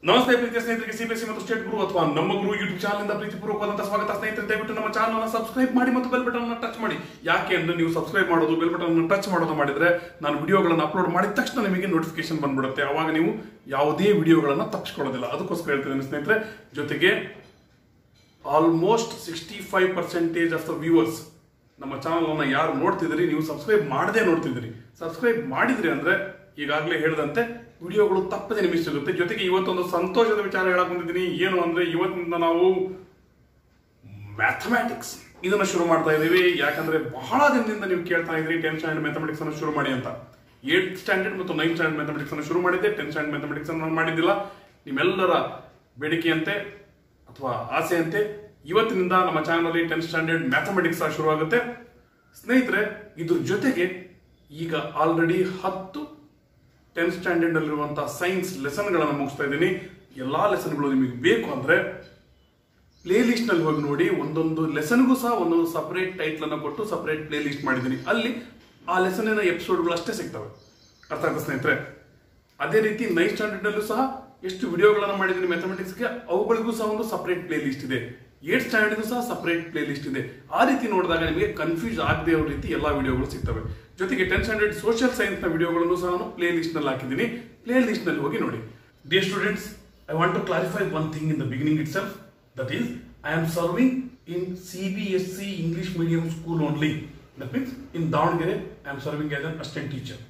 ನಮಸ್ತೆ ಪ್ರೀತಿಯ ಸ್ನೇಹಿತರಿಗೆ ಸಿಬಿಎಸ್ಸಿ ಮತ್ತು ಸ್ಟೇಟ್ ಗುರು ಅಥವಾ ನಮ್ಮ ಗುರು ಯೂಟ್ಯೂಬ್ ಚಾನಲ್ ಇಂದ ಪ್ರೀತಿಪೂರ್ವಕವಾದಂತಹ ಸ್ವಾಗತ ಸ್ನೇಹಿತರೆ ದಯವಿಟ್ಟು ನಮ್ಮ ಚಾನಲ್ ಅನ್ನು ಸಬ್ಸ್ಕ್ರೈಬ್ ಮಾಡಿ ಮತ್ತು ಬೆಲ್ ಬಟನ್ ಅನ್ನು ಟಚ್ ಮಾಡಿ ಯಾಕೆ ಅಂದ್ರೆ ನೀವು ಸಬ್ಸ್ಕ್ರೈಬ್ ಮಾಡೋದು ಬೆಲ್ ಬಟನ್ ಅನ್ನು ಟಚ್ ಮಾಡೋದು ಮಾಡಿದ್ರೆ ನಾನು ವಿಡಿಯೋಗಳನ್ನು ಅಪ್ಲೋಡ್ ಮಾಡಿದ ತಕ್ಷಣ ನಿಮಗೆ ನೋಟಿಫಿಕೇಶನ್ ಬಂದ್ಬಿಡುತ್ತೆ ಅವಾಗ ನೀವು ಯಾವುದೇ ವಿಡಿಯೋಗಳನ್ನು ತಪ್ಪಿಸ್ಕೊಳ್ಳೋದಿಲ್ಲ ಅದಕ್ಕೋಸ್ಕರ ಹೇಳ್ತಿದ್ದೀನಿ ಸ್ನೇಹಿತರೆ ಜೊತೆಗೆ almost sixty five percentage of the viewers ನಮ್ಮ ಚಾನಲ್ ಅನ್ನ ಯಾರು ನೋಡ್ತಿದ್ದೀರಿ ನೀವು ಸಬ್ಸ್ಕ್ರೈಬ್ ಮಾಡದೇ ನೋಡ್ತಿದ್ದೀರಿ ಸಬ್ಸ್ಕ್ರೈಬ್ ಮಾಡಿದ್ರಿ ಅಂದ್ರೆ ಈಗಾಗಲೇ ಹೇಳಿದಂತೆ ವಿಡಿಯೋಗಳು ತಪ್ಪದೆ ನಿಮಗೆ ಸಿಗುತ್ತೆ ಜೊತೆಗೆ ಇವತ್ತೊಂದು ಸಂತೋಷದ ವಿಚಾರ ಹೇಳಕ್ ಬಂದಿದ್ದೀನಿ ಏನು ಅಂದ್ರೆ ಇವತ್ತಿನಿಂದ ನಾವು ಮ್ಯಾಥಮ್ಯಾಟಿಕ್ಸ್ ಇದನ್ನ ಶುರು ಮಾಡ್ತಾ ಇದ್ದೀವಿ ಯಾಕಂದ್ರೆ ಬಹಳ ದಿನದಿಂದ ನೀವು ಕೇಳ್ತಾ ಇದ್ರಿ ಟೆಂತ್ ಸ್ಟ್ಯಾಂಡರ್ಡ್ ಮ್ಯಾಥಮೆಟಿಕ್ಸ್ ಅನ್ನು ಶುರು ಮಾಡಿ ಅಂತ ಏಟ್ ಸ್ಟ್ಯಾಂಡರ್ಡ್ ಮತ್ತು ನೈನ್ತ್ ಸ್ಟ್ಯಾಂಡರ್ಡ್ ಮ್ಯಾಥಮೆಟಿಕ್ಸ್ ಅನ್ನು ಶುರು ಮಾಡಿದ್ದೆ ಟೆಂತ್ ಸ್ಟ್ಯಾಂಡರ್ಡ್ ಮ್ಯಾಥಮೆಟಿಕ್ಸ್ ಅನ್ನು ಮಾಡಿದ್ದಿಲ್ಲ ನಿಮ್ಮೆಲ್ಲರ ಬೇಡಿಕೆಯಂತೆ ಅಥವಾ ಆಸೆಯಂತೆ ಇವತ್ತಿನಿಂದ ನಮ್ಮ ಚಾನಲ್ ಟೆಂತ್ ಸ್ಟ್ಯಾಂಡರ್ಡ್ ಮ್ಯಾಥಮೆಟಿಕ್ಸ್ ಶುರುವಾಗುತ್ತೆ ಸ್ನೇಹಿತರೆ ಇದ್ರ ಜೊತೆಗೆ ಈಗ ಆಲ್ರೆಡಿ ಹತ್ತು ಟೆಂತ್ ಸ್ಟ್ಯಾಂಡರ್ಡ್ ನಲ್ಲಿರುವಂತಹ ಸೈನ್ಸ್ ಲೆಸನ್ಗಳನ್ನು ಮುಗಿಸ್ತಾ ಇದ್ದೀನಿ ಎಲ್ಲಾ ಲೆಸನ್ಗಳು ನಿಮಗೆ ಬೇಕು ಅಂದ್ರೆ ಪ್ಲೇ ಲಿಸ್ಟ್ ನಲ್ಲಿ ಹೋಗಿ ನೋಡಿ ಒಂದೊಂದು ಲೆಸನ್ಗೂ ಸಹ ಒಂದೊಂದು ಸಪರೇಟ್ ಟೈಟ್ಲ್ ಅನ್ನು ಕೊಟ್ಟು ಸಪರೇಟ್ ಪ್ಲೇ ಲಿಸ್ಟ್ ಮಾಡಿದ್ದೀನಿ ಅಲ್ಲಿ ಆ ಲೆಸನ್ನಿನ ಎಪಿಸೋಡ್ಗಳು ಅಷ್ಟೇ ಸಿಗ್ತವೆ ಅರ್ಥ ಆಯ್ತಾ ಸ್ನೇಹಿತರೆ ಅದೇ ರೀತಿ ನೈನ್ ಸ್ಟ್ಯಾಂಡರ್ಡ್ ನಲ್ಲೂ ಸಹ ಎಷ್ಟು ವಿಡಿಯೋಗಳನ್ನು ಮಾಡಿದ್ದೀನಿ ಮ್ಯಾಥಮೆಟಿಕ್ಸ್ಗೆ ಅವುಗಳಿಗೂ ಸಹ ಒಂದು ಸಪರೇಟ್ ಪ್ಲೇ ಲಿಸ್ಟ್ ಇದೆ ಏಟ್ ಸ್ಟ್ಯಾಂಡರ್ಡ್ಗೂ ಸಹ ಸಪರೇಟ್ ಪ್ಲೇ ಲಿಸ್ಟ್ ಇದೆ ಆ ರೀತಿ ನೋಡಿದಾಗ ನಿಮಗೆ ಕನ್ಫ್ಯೂಸ್ ಆಗದೆ ಇರೋ ರೀತಿ ಎಲ್ಲ ವಿಡಿಯೋಗಳು ಸಿಗ್ತವೆ ಜೊತೆಗೆ ಟೆಂತ್ ಸ್ಟ್ಯಾಂಡರ್ಡ್ ಸೋಷಿಯಲ್ ಸೈನ್ಸ್ ನ ವಿಡಿಯೋಗಳನ್ನು ಸಹ ನಾನು ಪ್ಲೇ ಲಿಸ್ಟ್ ನಲ್ಲಿ ಹಾಕಿದ್ದೀನಿ ಪ್ಲೇ ಲಿಸ್ಟ್ ನಲ್ಲಿ ಹೋಗಿ ನೋಡಿ dear students I want to clarify one thing in the beginning itself that is I am serving in C B S C English medium school only that means in Davanagere I am serving as an assistant teacher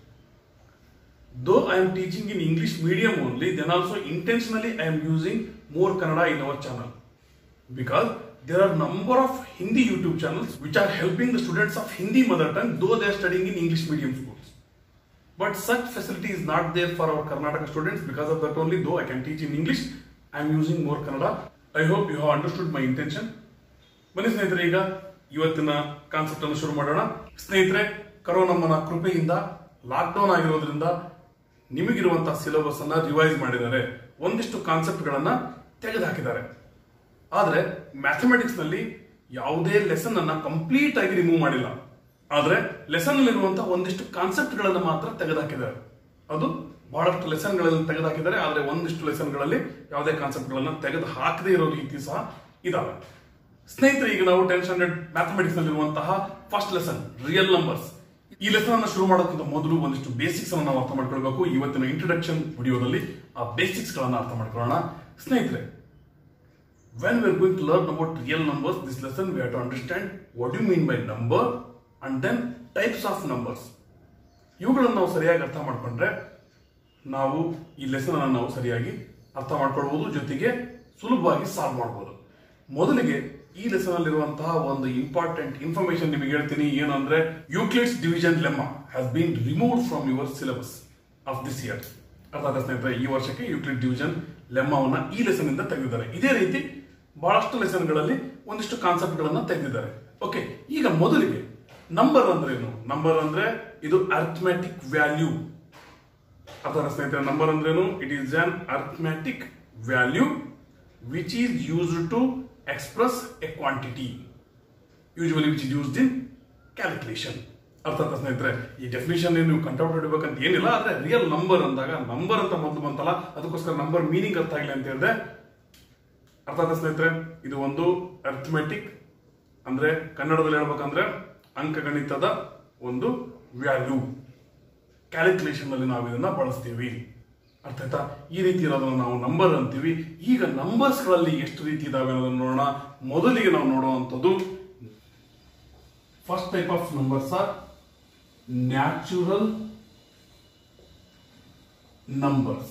though I am teaching in English medium only, then also intentionally I am using more Kannada in our channel. Because there are number of Hindi YouTube channels which are helping the students of Hindi mother tongue, though they are studying in English medium schools. But such facility is not there for our Karnataka students. Because of that only, though I can teach in English, I am using more Kannada. I hope you have understood my intention. ಬನ್ನಿ ಸ್ನೇಹಿತರೆ ಈಗ ಇವತ್ತಿನ concept ಅನ್ನು ಶುರು ಮಾಡೋಣ ಸ್ನೇಹಿತರೆ ಕರೋನಮ್ಮನ ಕೃಪೆಯಿಂದ lockdown ಆಗಿರೋದ್ರಿಂದ ನಿಮಗಿರುವಂತಹ ಸಿಲೆಬಸ್ ಅನ್ನ ರಿವೈಸ್ ಮಾಡಿದ್ದಾರೆ ಒಂದಿಷ್ಟು ಕಾನ್ಸೆಪ್ಟ್ ಗಳನ್ನ ತೆಗೆದುಹಾಕಿದ್ದಾರೆ ಆದ್ರೆ ಮ್ಯಾಥಮೆಟಿಕ್ಸ್ ನಲ್ಲಿ ಯಾವುದೇ ಲೆಸನ್ ಅನ್ನ ಕಂಪ್ಲೀಟ್ ಆಗಿ ರಿಮೂವ್ ಮಾಡಿಲ್ಲ ಆದ್ರೆ ಲೆಸನ್ ನಲ್ಲಿರುವಂತಹ ಒಂದಿಷ್ಟು ಕಾನ್ಸೆಪ್ಟ್ ಗಳನ್ನ ಮಾತ್ರ ತೆಗೆದುಹಾಕಿದ್ದಾರೆ ಅದು ಬಹಳಷ್ಟು ಲೆಸನ್ ಗಳಲ್ಲಿ ತೆಗೆದುಹಾಕಿದ್ದಾರೆ ಆದ್ರೆ ಒಂದಿಷ್ಟು ಲೆಸನ್ ಗಳಲ್ಲಿ ಯಾವುದೇ ಕಾನ್ಸೆಪ್ಟ್ ಗಳನ್ನ ತೆಗೆದು ಹಾಕದೇ ಇರೋ ರೀತಿ ಸಹ ಇದಾವೆ ಸ್ನೇಹಿತರೆ ಈಗ ನಾವು ಟೆನ್ ಸ್ಟ್ಯಾಂಡರ್ಡ್ ಮ್ಯಾಥಮೆಟಿಕ್ಸ್ ನಲ್ಲಿರುವಂತಹ ಫಸ್ಟ್ ಲೆಸನ್ ರಿಯಲ್ ನಂಬರ್ಸ್ ಈ ಲೆಸನ್ ಅನ್ನ ಶುರು ಮಾಡೋಕ್ಕಿಂತ ಮೊದಲು ಒಂದಿಷ್ಟು ಬೇಸಿಕ್ಸ್ ಅನ್ನು ನಾವು ಅರ್ಥ ಮಾಡ್ಕೊಳ್ಬೇಕು ಇವತ್ತಿನ ಇಂಟ್ರೊಡಕ್ಷನ್ ವಿಡಿಯೋದಲ್ಲಿ ಆ ಬೇಸಿಕ್ಸ್ ಗಳನ್ನ ಅರ್ಥ ಮಾಡ್ಕೊಳ್ಳೋಣ ಸ್ನೇಹಿತರೆ when we are going to learn about real numbers this lesson we have to understand what you mean by number and then types of numbers ಇವುಗಳನ್ನು ನಾವು ಸರಿಯಾಗಿ ಅರ್ಥ ಮಾಡ್ಕೊಂಡ್ರೆ ನಾವು ಈ ಲೆಸನ್ ಅನ್ನು ನಾವು ಸರಿಯಾಗಿ ಅರ್ಥ ಮಾಡ್ಕೊಳ್ಬಹುದು ಜೊತೆಗೆ ಸುಲಭವಾಗಿ ಸಾಲ್ವ್ ಮಾಡಬಹುದು ಮೊದಲಿಗೆ ಈ ಲೆಸನ್ ಅಲ್ಲಿರುವಂತಹ ಒಂದು ಇಂಪಾರ್ಟೆಂಟ್ ಇನ್ಫಾರ್ಮೇಶನ್ ನಿಮಗೆ ಹೇಳ್ತೀನಿ ಏನು ಅಂದ್ರೆ Euclid's division lemma has been removed from your syllabus of this year ಅರ್ಥಾತ್ ಸ್ನೇಹಿತರೆ ಈ ವರ್ಷಕ್ಕೆ ಯೂಕ್ಲಿಡ್ ಡಿವಿಷನ್ ಲೆಮ್ಮವನ್ನ ಈ ಲೆಸನ್ ಇಂದ ತೆಗೆದಿದ್ದಾರೆ ಇದೇ ರೀತಿ ಬಹಳಷ್ಟು ಲೆಸನ್ಗಳಲ್ಲಿ ಒಂದಿಷ್ಟು ಕಾನ್ಸೆಪ್ಟ್ ಗಳನ್ನ ತೆಗೆದಿದ್ದಾರೆ ಓಕೆ ಈಗ ಮೊದಲಿಗೆ ನಂಬರ್ ಅಂದ್ರೆ ಏನು ನಂಬರ್ ಅಂದ್ರೆ ಇದು ಅರ್ಥಮ್ಯಾಟಿಕ್ ವ್ಯಾಲ್ಯೂ ಅಥವಾ ಸ್ನೇಹಿತರೆ ನಂಬರ್ ಅಂದ್ರೇನು it is an arithmetic value which is used to express a quantity usually which is used in calculation ಅರ್ಥಾತ್ ಸ್ನೇಹಿತರೆ ಈ ಡೆಫಿನೇಷನ್ ನೀವು ಕಂಟ್ರೋಲ್ ಹಿಡಬೇಕಂತ ಏನಿಲ್ಲ ಆದ್ರೆ ರಿಯಲ್ ನಂಬರ್ ಅಂದಾಗ ನಂಬರ್ ಅಂತ ಮೊದಲು ಬಂತಲ್ಲ ಅದಕ್ಕೋಸ್ಕರ ನಂಬರ್ ಮೀನಿಂಗ್ ಅರ್ಥ ಆಗಿಲ್ಲ ಅಂತ ಹೇಳಿದೆ ಅರ್ಥಾತ್ ಸ್ನೇಹಿತರೆ ಇದು ಒಂದು ಅರ್ಥಮೆಟಿಕ್ ಅಂದ್ರೆ ಕನ್ನಡದಲ್ಲಿ ಹೇಳ್ಬೇಕಂದ್ರೆ ಅಂಕಗಣಿತದ ಒಂದು ವ್ಯಾಲ್ಯೂ ಕ್ಯಾಲ್ಕುಲೇಷನ್ ನಲ್ಲಿ ನಾವು ಇದನ್ನ ಬಳಸ್ತೀವಿ ಅರ್ಥ ಆಯ್ತಾ ಈ ರೀತಿ ಇರೋದನ್ನ ನಾವು ನಂಬರ್ ಅಂತೀವಿ ಈಗ ನಂಬರ್ಸ್ ಗಳಲ್ಲಿ ಎಷ್ಟು ರೀತಿ ಇದಾವೆ ಅನ್ನೋದನ್ನ ನೋಡೋಣ ಮೊದಲಿಗೆ ನಾವು ನೋಡುವಂಥದ್ದು first type of numbers are natural numbers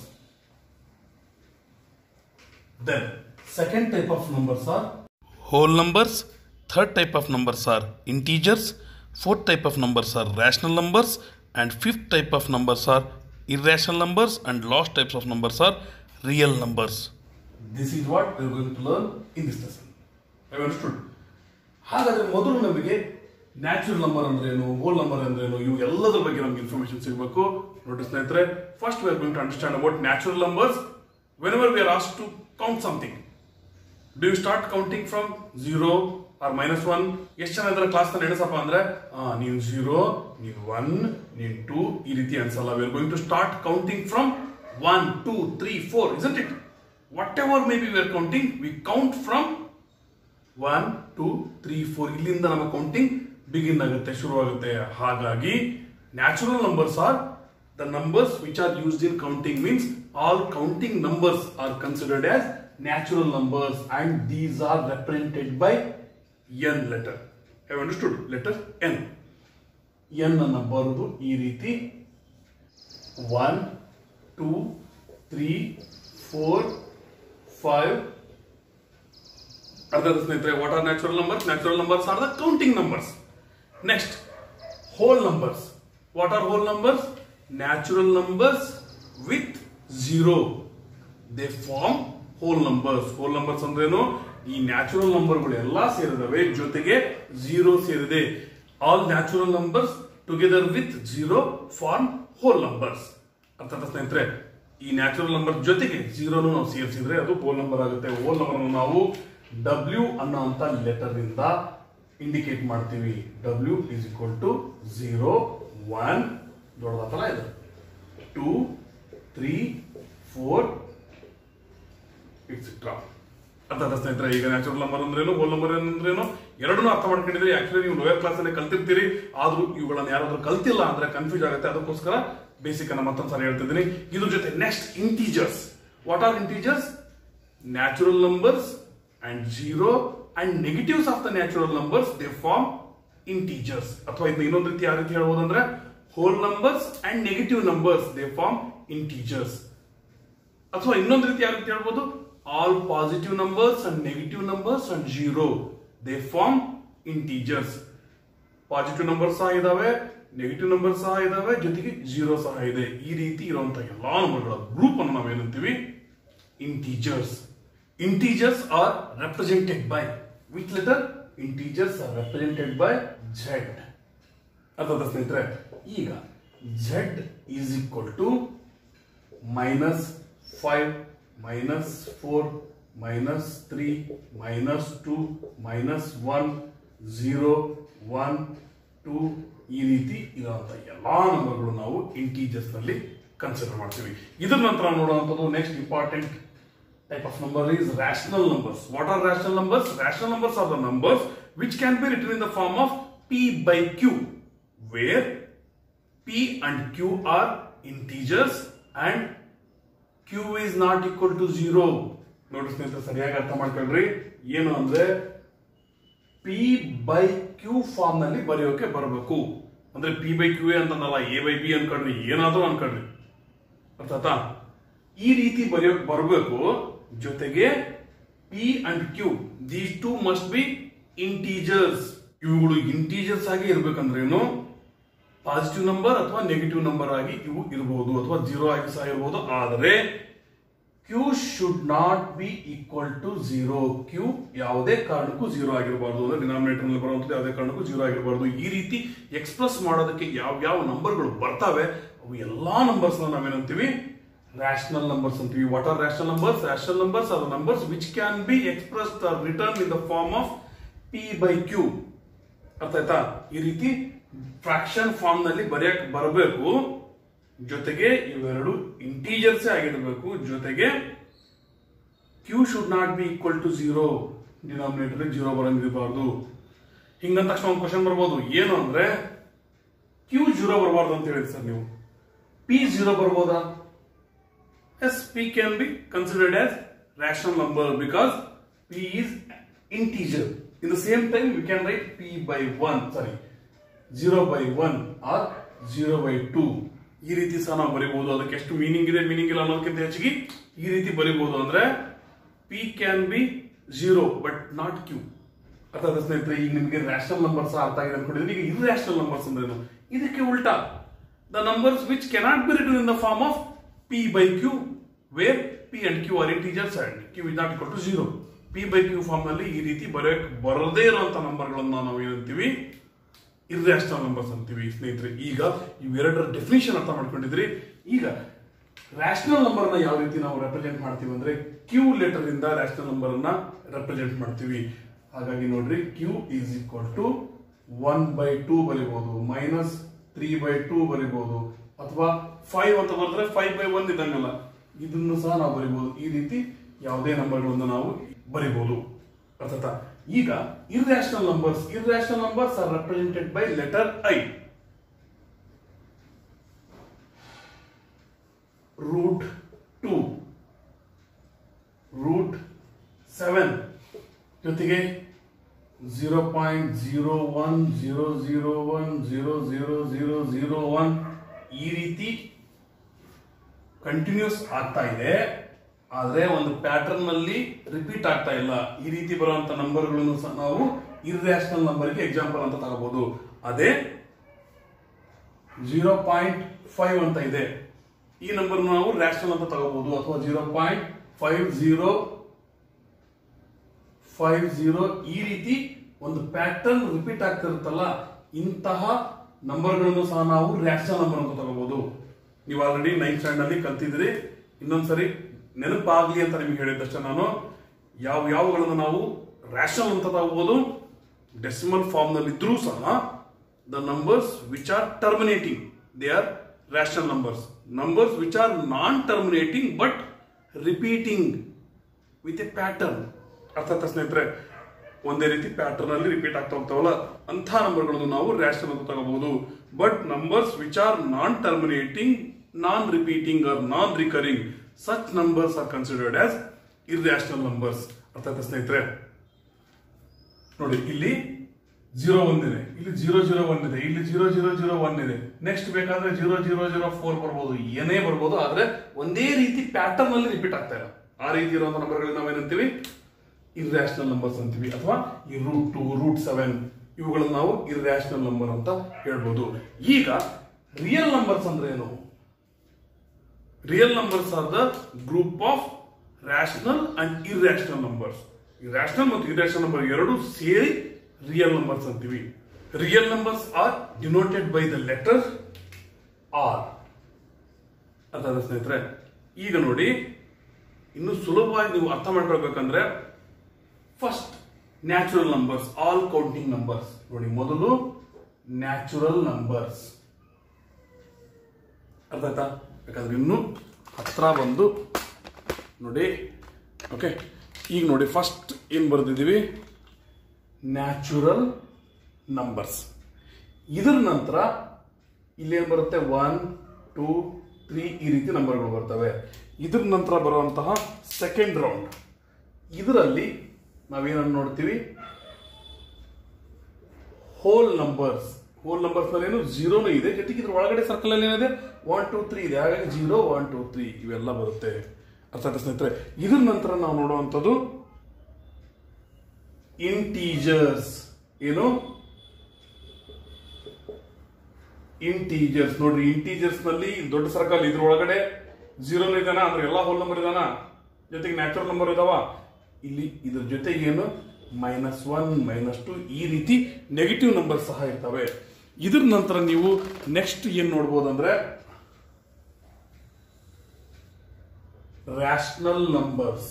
then second type of numbers are whole numbers third type of numbers are integers fourth type of numbers are rational numbers and fifth type of numbers are irrational numbers and last types of numbers are real numbers this is what we going to learn in this lesson I understood ಹಾಗಾದ್ರೆ ಮೊದಲು ನಮಗೆ natural number ಅಂದ್ರೇನು whole number ಅಂದ್ರೇನು ಇವು ಎಲ್ಲದರ ಬಗ್ಗೆ ನಮ್ಗೆ information ಸಿಗಬೇಕು ನೋಡಿ ಸ್ನೇಹಿತರೆ first we are going to understand about natural numbers whenever we are as to count something do you start counting from zero or minus one ಎಷ್ಟು ಜನ ಇದ್ರೆ ಕ್ಲಾಸ್ ನಲ್ಲಿ ಎಣಿಸಪ್ಪ ಅಂದ್ರೆ ಆ, ನೀನ್ ಝೀರೋ ನೀನ್ ಒನ್ ನೀನ್ ಟೂ ಈ ರೀತಿ ಅನ್ಸಲ್ಲ we are going to start counting from one two three four isn't it whatever may be we are counting we count from one two three four ಇಲ್ಲಿಂದ ನಮ್ಮ ಕೌಂಟಿಂಗ್ ಬಿಗಿನ್ ಆಗುತ್ತೆ ಶುರುವಾಗುತ್ತೆ ಹಾಗಾಗಿ natural numbers are the numbers which are used in counting means all counting numbers are considered as natural numbers and these are represented by N letter have understood letter N N ಅನ್ನ ಬರೆದು ಈ ರೀತಿ one two three four five ಅರ್ಥ ಆಯ್ತಾ ಸ್ನೇಹಿತರೆ what are natural numbers natural numbers are the counting numbers next whole numbers what are whole numbers natural numbers with zero they form whole numbers whole numbers ಅಂದ್ರೇನು ಈ natural ನಂಬರ್ಗಳು ಎಲ್ಲಾ ಸೇರಿದವೆ ಜೊತೆಗೆ zero ಸೇರಿದೆ all natural numbers together with zero form whole numbers ಅರ್ಥ ಆಯ್ತಾ ಸ್ನೇಹಿತರೆ ಈ ನ್ಯಾಚುರಲ್ ನಂಬರ್ ಜೊತೆಗೆ ಝೀರೋನು ನಾವು ಸೇರಿಸಿದ್ರೆ ಅದು ಹೋಲ್ ನಂಬರ್ ಆಗುತ್ತೆ ಹೋಲ್ ನಂಬರ್ ನಾವು ಡಬ್ಲ್ಯೂ ಅನ್ನೋ ಅಂತ ಲೆಟರ್ ಇಂದ ಇಂಡಿಕೇಟ್ ಮಾಡ್ತೀವಿ W is equal to zero one ದೊಡ್ಡದಾತಲ್ಲ ಇದು ಟೂ ತ್ರೀ ಫೋರ್ ಎಕ್ಸೆಟ್ರಾ ಅರ್ಥ ಆಯ್ತಾ ಸ್ನೇಹಿತರೆ ಈಗ ನ್ಯಾಚುರಲ್ ನಂಬರ್ ಅಂದ್ರೇನು ಹೋಲ್ ನಂಬರ್ ಅಂದ್ರೇನು ಎರಡನ್ನೂ ಅರ್ಥ ಮಾಡ್ಕೊಂಡಿದ್ರೆ ಆಕ್ಚುಲಿ ನೀವು ಲೋಯರ್ ಕ್ಲಾಸ್ ಅಲ್ಲಿ ಕಲ್ತಿರ್ತೀರಿ ಆದ್ರೂ ಇವುಗಳನ್ನ ಯಾರಾದ್ರೂ ಕಲ್ತಿಲ್ಲ ಅಂದ್ರೆ ಕನ್ಫ್ಯೂಸ್ ಆಗುತ್ತೆ ಅದಕ್ಕೋಸ್ಕರ ಬೇಸಿಕ್ ಅನ್ನ ಮತ್ತೊಂದು ಸಾರಿ ಹೇಳ್ತಿದ್ದೀನಿ ಇದ್ರ ಜೊತೆ next integers what are integers natural numbers and zero and negatives of the natural numbers they form integers ಅಥವಾ ಇದನ್ನ ಇನ್ನೊಂದು ರೀತಿ ಯಾವ ರೀತಿ ಹೇಳ್ಬೋದು ಅಂದ್ರೆ whole numbers and negative numbers they form integers ಅಥವಾ ಇನ್ನೊಂದು ರೀತಿ ಯಾವ ರೀತಿ ಹೇಳ್ಬೋದು all positive numbers and negative numbers and zero they form integers positive number ಸಹ ಇದಾವೆ ನೆಗೆಟಿವ್ ನಂಬರ್ ಸಹ ಇದಾವೆ ಜೊತೆಗೆ ಜೀರೋ ಸಹ ಇದೆ ಈ ರೀತಿ ಇರುವಂತಹ ಎಲ್ಲಾ ನಂಬರ್ಗಳ ಗ್ರೂಪ್ ಅನ್ನು ನಾವೇನಂತೀವಿ integers integers are represented by which letter integers are represented by Z ಅರ್ಥದ ಸ್ನೇಹಿತರೆ ಈಗ Z is equal to minus five minus four minus three minus two minus one zero one two ಈ ರೀತಿ ಇರುವಂತ ಎಲ್ಲಾ ನಂಬರ್ಗಳು ನಾವು ಇಂಟೀಜರ್ಸ್ ನಲ್ಲಿ ಕನ್ಸಿಡರ್ ಮಾಡ್ತೀವಿ ಇದರ ನಂತರ ನೋಡುವಂಥದ್ದು next important type of number is rational numbers. What are rational numbers? Rational numbers are the numbers which can be written in the form of p by q, where p and q are integers and q is not equal to zero. ನೋಡಿ ಸ್ನೇಹಿತರೆ ಸರಿಯಾಗಿ ಅರ್ಥ ಮಾಡ್ಕೊಳ್ರಿ ಏನು ಅಂದ್ರೆ P by Q form ನಲ್ಲಿ ಬರೆಯೋಕೆ ಬರಬೇಕು ಅಂದ್ರೆ ಪಿ ಬೈ ಕ್ಯೂ ಅಂತಂದಲ್ಲ ಎ ಬೈ ಬಿ ಅನ್ಕೊಂಡ್ರಿ ಏನಾದ್ರೂ ಅನ್ಕೊಂಡ್ರಿ ಅರ್ಥ ಆಯ್ತಾ ಈ ರೀತಿ ಬರೆಯೋಕ್ ಬರಬೇಕು ಜೊತೆಗೆ P and Q these two must be integers ಇವುಗಳು ಇಂಟೀಜರ್ಸ್ ಆಗಿ ಇರ್ಬೇಕಂದ್ರೇನು ಪಾಸಿಟಿವ್ ನಂಬರ್ ಅಥವಾ ನೆಗೆಟಿವ್ ನಂಬರ್ ಆಗಿ ಇವು ಇರಬಹುದು ಅಥವಾ ಜೀರೋ ಆಗಿ ಸಹ ಇರಬಹುದು ಆದರೆ Q should not be equal to zero Q ಯಾವುದೇ ಕಾರಣಕ್ಕೂ ಜೀರೋ ಆಗಿರಬಾರ್ದು ಅಂದ್ರೆ ಡಿನಾಮಿನೇಟರ್ ನಲ್ಲಿ ಬರುವಂತದ್ದು ಯಾವುದೇ ಕಾರಣಕ್ಕೂ ಜೀರೋ ಆಗಿರಬಾರ್ದು ಈ ರೀತಿ ಎಕ್ಸ್ಪ್ರೆಸ್ ಮಾಡೋದಕ್ಕೆ ಯಾವ ಯಾವ ನಂಬರ್ಗಳು ಬರ್ತವೆ ಅವು ಎಲ್ಲಾ ನಂಬರ್ಸ್ ನಾವೇನಂತೀವಿ rational numbers ಅಂತೀವಿ what are rational numbers rational numbers are the numbers which can be expressed or written in the form of p by q ಅರ್ಥ ಆಯ್ತಾ ಈ ರೀತಿ ಫ್ರಾಕ್ಷನ್ ಫಾರ್ಮ್ ನಲ್ಲಿ ಬರೆಯಕ್ ಬರಬೇಕು ಜೊತೆಗೆ ಇವೆರಡು ಇಂಟೀಜರ್ಸ್ ಆಗಿರಬೇಕು ಜೊತೆಗೆ Q should not be equal to zero denominator zero ಬರಂಗಿರಬಾರ್ದು ಹಿಂಗಂತ ತಕ್ಷಣ ಒಂದು ಕ್ವಶನ್ ಬರ್ಬೋದು ಏನು ಅಂದ್ರೆ ಕ್ಯೂ ಜೀರೋ ಬರಬಾರ್ದು ಅಂತ ಹೇಳಿದ್ರಿ ಸರ್ ನೀವು ಪಿ ಜೀರೋ ಬರ್ಬೋದಾ Yes, P can be considered as rational number because P is integer. In the same time, we can write P by 1, sorry, 0 by 1 or 0 by 2. ಈ ರೀತಿ ಸಹ ನಾವು ಬರೀಬಹುದು ಅದಕ್ಕೆ ಎಷ್ಟು ಮೀನಿಂಗ್ ಇದೆ ಮೀನಿಂಗ್ ಇಲ್ಲ ಅನ್ನೋದಕ್ಕಿಂತ ಹೆಚ್ಚಿಗೆ ಈ ರೀತಿ ಬರೀಬಹುದು ಅಂದ್ರೆ P can be zero but not Q ಅಥವಾ ಸ್ನೇಹಿತರೆ ಈಗ ನಿಮಗೆ ರ್ಯಾಷನಲ್ ನಂಬರ್ಸ್ ಅರ್ಥ ಆಗಿದೆ ಅನ್ಕೊಂಡಿದ್ರೆ ಈಗ ಇರ್ಯಾಷನಲ್ ನಂಬರ್ಸ್ ಅಂದ್ರೇನು ಇದಕ್ಕೆ ಉಲ್ಟಾ the numbers which cannot be written in the form of p by q where p and q are integers and q is not equal to 0 p by q form ನಲ್ಲಿ ಈ ರೀತಿ ಬರೆಯಕ್ ಬರದೇ ಇರುವಂತ ನಂಬರ್ಗಳನ್ನ ನಾವು ಏನಂತೀವಿ ಇರ್ಯಾಷನಲ್ ನಂಬರ್ಸ್ ಅಂತೀವಿ ಸ್ನೇಹಿತರೆ ಈಗ ಇವೆರಡರ ಡೆಫಿನೇಷನ್ ಅರ್ಥ ಮಾಡ್ಕೊಂಡಿದ್ರಿ ಈಗ ರ್ಯಾಷನಲ್ ನಂಬರ್ ನ ಯಾವ ರೀತಿ ನಾವು ರೆಪ್ರೆಸೆಂಟ್ ಮಾಡ್ತೀವಿ ಅಂದ್ರೆ ಕ್ಯೂ ಲೆಟರ್ ಇಂದ ರ್ಯಾಷನಲ್ ನಂಬರ್ ಅನ್ನ ರೆಪ್ರೆಸೆಂಟ್ ಮಾಡ್ತೀವಿ ಹಾಗಾಗಿ ನೋಡ್ರಿ Q is equal to one by two ಬರಿಬಹುದು ಮೈನಸ್ ತ್ರೀ ಬೈ ಟೂ ಬರಿಬಹುದು ಅಥವಾ ಫೈವ್ ಅಂತ ಬರೆದ್ರೆ ಫೈವ್ ಬೈ ಒನ್ ಇದ್ದಂಗಲ್ಲ ಇದನ್ನು ಸಹ ನಾವು ಬರಿಬಹುದು ಈ ರೀತಿ ಯಾವುದೇ ನಂಬರ್ಗಳನ್ನು ನಾವು ಬರಿಬಹುದು ಅರ್ಥಾತ್ ಈಗ irrational numbers irrational numbers are represented by letter I root two root seven ಜೊತೆಗೆ zero point zero one zero zero one zero zero zero zero one ಈ ರೀತಿ ಕಂಟಿನ್ಯೂಸ್ ಆಗ್ತಾ ಇದೆ ಆದ್ರೆ ಒಂದು ಪ್ಯಾಟರ್ನ್ ನಲ್ಲಿ ರಿಪೀಟ್ ಆಗ್ತಾ ಇಲ್ಲ ಈ ರೀತಿ ಬರುವಂತ ನಂಬರ್ಗಳನ್ನು ಸಹ ನಾವು ಇರ್ಯಾಷನಲ್ ನಂಬರ್ಗೆ ಎಕ್ಸಾಂಪಲ್ ಅಂತ ತಗೋಬಹುದು ಅದೇ ಜೀರೋ ಪಾಯಿಂಟ್ ಫೈವ್ ಅಂತ ಇದೆ ಈ ನಂಬರ್ ನಾವು ರ್ಯಾಷನಲ್ ಅಂತ ತಗೋಬಹುದು ಅಥವಾ zero point five zero five zero ಈ ರೀತಿ ಒಂದು ಪ್ಯಾಟರ್ನ್ ರಿಪೀಟ್ ಆಗ್ತಿರುತ್ತಲ್ಲ ಇಂತಹ ನಂಬರ್ಗಳನ್ನು ಸಹ ನಾವು ರ್ಯಾಷನಲ್ ನಂಬರ್ ಅಂತ ತಗೋಬಹುದು ನೀವು ಆಲ್ರೆಡಿ ನೈನ್ತ್ ಸ್ಟ್ಯಾಂಡ್ ಅಲ್ಲಿ ಕಲ್ತಿದ್ರಿ ಇನ್ನೊಂದ್ಸರಿ ನೆನಪಾಗ್ಲಿ ಅಂತ ನಿಮ್ಗೆ ಹೇಳಿದ್ದಷ್ಟೇ ನಾನು ಯಾವ ಯಾವಗಳನ್ನು ನಾವು ರ್ಯಾಷನಲ್ ಅಂತ ತಗೋಬಹುದು ಡೆಸಿಮಲ್ ಫಾರ್ಮ್ ನಲ್ಲಿ ಇದ್ರೂ ಸಹ the numbers which are terminating they are rational numbers numbers which are non terminating but repeating with a pattern ಅರ್ಥಾತ್ ಸ್ನೇಹಿತರೆ ಒಂದೇ ರೀತಿ ಪ್ಯಾಟರ್ನ್ ಅಲ್ಲಿ ರಿಪೀಟ್ ಆಗ್ತಾ ಹೋಗ್ತಾವಲ್ಲ ಅಂಥ ನಂಬರ್ಗಳನ್ನು ನಾವು ರ್ಯಾಷನಲ್ ಅಂತ ತಗೋಬಹುದು but numbers which are non terminating non repeating or non recurring such numbers are considered as irrational numbers ಅರ್ಥಾತ್ ಸ್ನೇಹಿತರೆ ನೋಡಿ ಇಲ್ಲಿ ಜೀರೋ ಒಂದಿದೆ ಇಲ್ಲಿ ಜೀರೋ ಜೀರೋ ಒನ್ ಇದೆ ಇಲ್ಲಿ ಜೀರೋ ಜೀರೋ ಜೀರೋ ಒನ್ ಇದೆ ನೆಕ್ಸ್ಟ್ ಬೇಕಾದ್ರೆ ಜೀರೋ ಜೀರೋ ಜೀರೋ ಫೋರ್ ಬರ್ಬೋದು ಏನೇ ಬರ್ಬೋದು ಆದ್ರೆ ಒಂದೇ ರೀತಿ ಪ್ಯಾಟರ್ನ್ ಅಲ್ಲಿ ರಿಪೀಟ್ ಆಗ್ತಾ ಇಲ್ಲ ಆ ರೀತಿ ಇರುವಂತ ನಂಬರ್ಗಳಿಗೆ ನಾವೇನಂತೀವಿ ಇರ್ಯಾಷನಲ್ ನಂಬರ್ಸ್ ಅಂತೀವಿ ಅಥವಾ ಈ ರೂಟ್ ಟು ರೂಟ್ ಸೆವೆನ್ ಇವುಗಳನ್ನು ನಾವು ಇರ್ಯಾಷನಲ್ ನಂಬರ್ ಅಂತ ಹೇಳ್ಬೋದು ಈಗ ರಿಯಲ್ ನಂಬರ್ಸ್ ಅಂದ್ರೆ ಏನು real numbers are the group of rational and irrational numbers ಈ ರ್ಯಾಷನಲ್ ಮತ್ತು ಇರ್ಯಾಷನಲ್ ನಂಬರ್ ಎರಡು ಸೇರಿ ರಿಯಲ್ ನಂಬರ್ಸ್ ಅಂತೀವಿ real numbers are denoted by the letter R ಅರ್ಥಾದ ಸ್ನೇಹಿತರೆ ಈಗ ನೋಡಿ ಇನ್ನು ಸುಲಭವಾಗಿ ನೀವು ಅರ್ಥ ಮಾಡ್ಕೊಳ್ಬೇಕಂದ್ರೆ first natural numbers all counting numbers ನೋಡಿ ಮೊದಲು ನ್ಯಾಚುರಲ್ ನಂಬರ್ಸ್ ಅರ್ಥ ಆಯ್ತಾ ಯಾಕಂದ್ರೆ ಇನ್ನು ಹತ್ರ ಬಂದು ನೋಡಿ ಓಕೆ ಈಗ ನೋಡಿ ಫಸ್ಟ್ ಏನು ಬರೆದಿದ್ದೀವಿ ನ್ಯಾಚುರಲ್ ನಂಬರ್ಸ್ ಇದರ ನಂತರ ಇಲ್ಲೇನು ಬರುತ್ತೆ ಒನ್ ಟೂ ತ್ರೀ ಈ ರೀತಿ ನಂಬರ್ಗಳು ಬರ್ತವೆ ಇದ್ರ ನಂತರ ಬರುವಂತಹ ಸೆಕೆಂಡ್ ರೌಂಡ್ ಇದರಲ್ಲಿ ನಾವೇನನ್ನು ನೋಡ್ತೀವಿ ಹೋಲ್ ನಂಬರ್ಸ್ ಹೋಲ್ ನಂಬರ್ಸ್ ನಲ್ಲಿ ಏನು ಜೀರೋನು ಇದೆ ಜೊತೆಗೆ ಇದ್ರ ಒಳಗಡೆ ಸರ್ಕಲ್ ಅಲ್ಲಿ ಏನಿದೆ ಒನ್ ಟೂ ತ್ರೀ ಇದೆ ಹಾಗಾಗಿ ಜೀರೋ ಒನ್ ಟೂ ತ್ರೀ ಇವೆಲ್ಲ ಬರುತ್ತೆ ಅರ್ಥ ಆಯ್ತಾ ಸ್ನೇಹಿತರೆ ಇದ್ರ ನಂತರ ನಾವು ನೋಡುವಂಥದ್ದು ಇಂಟೀಜರ್ಸ್ ಏನು ಇಂಟೀಜರ್ಸ್ ನೋಡ್ರಿ ಇಂಟೀಜರ್ಸ್ ನಲ್ಲಿ ದೊಡ್ಡ ಸರ್ಕಲ್ ಇದ್ರ ಒಳಗಡೆ ಜೀರೋನು ಇದಾನ ಅಂದ್ರೆ ಎಲ್ಲಾ ಹೋಲ್ ನಂಬರ್ ಇದಾನ ಜೊತೆಗೆ ನ್ಯಾಚುರಲ್ ನಂಬರ್ ಇದಾವ ಇಲ್ಲಿ ಇದ್ರ ಜೊತೆಗೆ ಏನು ಮೈನಸ್ ಒನ್ ಮೈನಸ್ ಟು ಈ ರೀತಿ ನೆಗೆಟಿವ್ ನಂಬರ್ ಸಹ ಇರ್ತವೆ ಇದ್ರ ನಂತರ ನೀವು ನೆಕ್ಸ್ಟ್ ಏನ್ ನೋಡ್ಬೋದಂದ್ರೆ ರ್ಯಾಷನಲ್ ನಂಬರ್ಸ್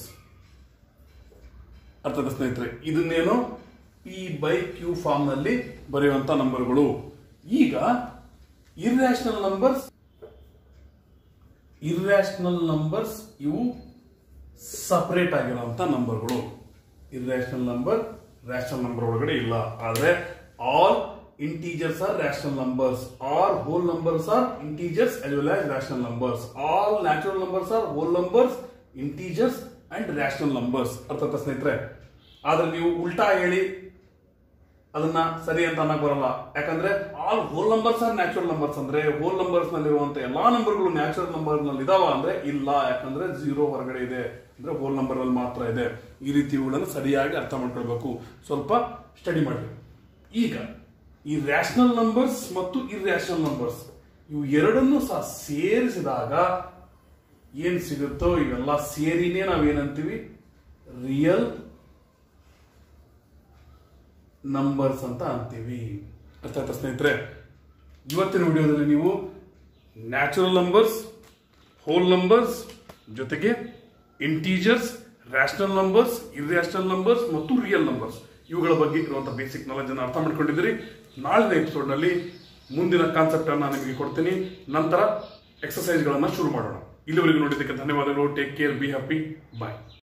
ಅರ್ಥದ ಸ್ನೇಹಿತರೆ ಇದನ್ನೇನು ಪಿ ಬೈ ಕ್ಯೂ ಫಾರ್ಮ್ ನಲ್ಲಿ ಬರೆಯುವಂತ ನಂಬರ್ಗಳು ಈಗ ಇರ್ಯಾಷನಲ್ ನಂಬರ್ಸ್ ಇರ್ಯಾಷನಲ್ ನಂಬರ್ಸ್ ಇವು ಸಪರೇಟ್ ಆಗಿರುವಂತ ನಂಬರ್ಗಳು ಇರ್ಯಾಷನಲ್ ನಂಬರ್ ರ್ಯಾಷನಲ್ ನಂಬರ್ ಒಳಗಡೆ ಇಲ್ಲ ಆದ್ರೆ all integers are rational numbers all whole numbers are integers as well as rational numbers all natural numbers are whole numbers integers and rational numbers ಅರ್ಥಾತ್ ಸ್ನೇಹಿತರೆ ಆದ್ರೆ ನೀವು ಉಲ್ಟಾ ಹೇಳಿ ಅದನ್ನ ಸರಿ ಅಂತ ಅನ್ನಕ್ ಬರಲ್ಲ ಯಾಕಂದ್ರೆ all whole numbers are natural numbers ಅಂದ್ರೆ ಹೋಲ್ ನಂಬರ್ಸ್ ನಲ್ಲಿರುವಂತ ಎಲ್ಲಾ ನಂಬರ್ಗಳು ನ್ಯಾಚುರಲ್ ನಂಬರ್ ನಲ್ಲಿ ಇದಾವ ಅಂದ್ರೆ ಇಲ್ಲ ಯಾಕಂದ್ರೆ ಜೀರೋ ಹೊರಗಡೆ ಇದೆ ಅಂದ್ರೆ ಹೋಲ್ ನಂಬರ್ ಅಲ್ಲಿ ಮಾತ್ರ ಇದೆ ಈ ರೀತಿ ಇವುಗಳನ್ನು ಸರಿಯಾಗಿ ಅರ್ಥ ಮಾಡ್ಕೊಳ್ಬೇಕು ಸ್ವಲ್ಪ ಸ್ಟಡಿ ಮಾಡಿ ಈಗ ಈ ರ್ಯಾಷನಲ್ ನಂಬರ್ಸ್ ಮತ್ತು ಇರ್ಯಾಷನಲ್ ನಂಬರ್ಸ್ ಇವು ಎರಡನ್ನೂ ಸಹ ಸೇರಿಸಿದಾಗ ಏನ್ ಸಿಗುತ್ತೋ ಇವೆಲ್ಲ ಸೇರಿನೇ ನಾವೇನಂತೀವಿ ರಿಯಲ್ ನಂಬರ್ಸ್ ಅಂತ ಅಂತೀವಿ ಅರ್ಥ ಆಯ್ತಾ ಸ್ನೇಹಿತರೆ ಇವತ್ತಿನ ವಿಡಿಯೋದಲ್ಲಿ ನೀವು ನ್ಯಾಚುರಲ್ ನಂಬರ್ಸ್ ಹೋಲ್ ನಂಬರ್ಸ್ ಜೊತೆಗೆ integers rational numbers irrational numbers ಮತ್ತು ರಿಯಲ್ ನಂಬರ್ಸ್ ಇವುಗಳ ಬಗ್ಗೆ ಇರುವಂತಹ ಬೇಸಿಕ್ ನಾಲೆಜ್ ಅನ್ನು ಅರ್ಥ ಮಾಡ್ಕೊಂಡಿದ್ದೀರಿ ನಾಳಿನ ಎಪಿಸೋಡ್ ನಲ್ಲಿ ಮುಂದಿನ ಕಾನ್ಸೆಪ್ಟ್ ಅನ್ನ ನಿಮಗೆ ಕೊಡ್ತೀನಿ ನಂತರ ಎಕ್ಸಸೈಸ್ಗಳನ್ನ ಶುರು ಮಾಡೋಣ ಇಲ್ಲಿವರೆಗೂ ನೋಡಿದ್ದಕ್ಕೆ ಧನ್ಯವಾದಗಳು take care be happy bye